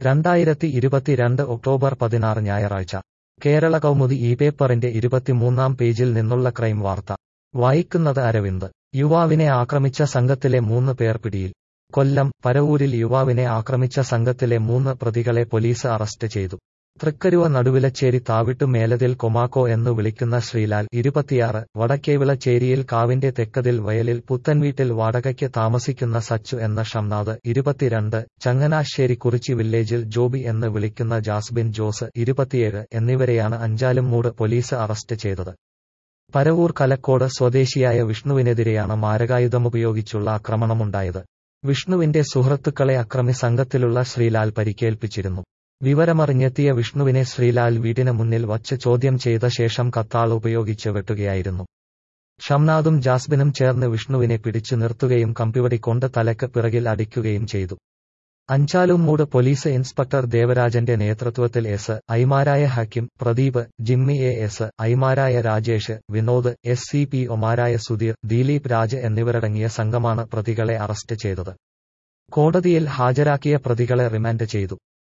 രണ്ടായിരത്തി ഇരുപത്തിരണ്ട് ഒക്ടോബർ പതിനാറ് ഞായറാഴ്ച കേരള കൗമുദി ഈ പേപ്പറിന്റെ ഇരുപത്തിമൂന്നാം പേജിൽ നിന്നുള്ള ക്രൈം വാർത്ത വായിക്കുന്നത് അരവിന്ദ് യുവാവിനെ ആക്രമിച്ച സംഘത്തിലെ മൂന്ന് പേർ പിടിയിൽ കൊല്ലം പരവൂരിൽ യുവാവിനെ ആക്രമിച്ച സംഘത്തിലെ മൂന്ന് പ്രതികളെ പോലീസ് അറസ്റ്റ് ചെയ്തു തൃക്കരുവ നടുവിലച്ചേരി താവിട്ടു മേലതിൽ കൊമാക്കോ എന്നു വിളിക്കുന്ന ശ്രീലാൽ ഇരുപത്തിയാറ് വടക്കേവിളച്ചേരിയിൽ കാവിന്റെ തെക്കതിൽ വയലിൽ പുത്തൻവീട്ടിൽ വാടകയ്ക്ക് താമസിക്കുന്ന സച്ചു എന്ന ഷംനാഥ് ഇരുപത്തിരണ്ട് ചങ്ങനാശ്ശേരി കുറിച്ചി വില്ലേജിൽ ജോബി എന്ന് വിളിക്കുന്ന ജാസ്ബിൻ ജോസ് ഇരുപത്തിയേഴ് എന്നിവരെയാണ് അഞ്ചാലുംമൂട് പോലീസ് അറസ്റ്റ് ചെയ്തത് പരവൂർ കലക്കോട് സ്വദേശിയായ വിഷ്ണുവിനെതിരെയാണ് മാരകായുധമുപയോഗിച്ചുള്ള ആക്രമണമുണ്ടായത് വിഷ്ണുവിന്റെ സുഹൃത്തുക്കളെ അക്രമി സംഘത്തിലുള്ള ശ്രീലാൽ പരിക്കേൽപ്പിച്ചിരുന്നു വിവരമറിഞ്ഞെത്തിയ വിഷ്ണുവിനെ ശ്രീലാൽ വീടിന് മുന്നിൽ വച്ച് ചോദ്യം ചെയ്ത ശേഷം കത്താൾ ഉപയോഗിച്ച് വെട്ടുകയായിരുന്നു ഷംനാദും ജാസ്ബിനും ചേർന്ന് വിഷ്ണുവിനെ പിടിച്ചു നിർത്തുകയും കമ്പിവടി കൊണ്ട് തലക്ക് പിറകിൽ അടിക്കുകയും ചെയ്തു അഞ്ചാലുംമൂട് പോലീസ് ഇൻസ്പെക്ടർ ദേവരാജന്റെ നേതൃത്വത്തിൽ എസ് ഐമാരായ Hakkim Pradeep Jimmy A S ഐമാരായ Rajesh Vinod S C P ഒമാരായ സുധീർ ദിലീപ് രാജ് എന്നിവരടങ്ങിയ സംഘമാണ് പ്രതികളെ അറസ്റ്റ് ചെയ്തത് കോടതിയിൽ ഹാജരാക്കിയ പ്രതികളെ റിമാൻഡ് ചെയ്തു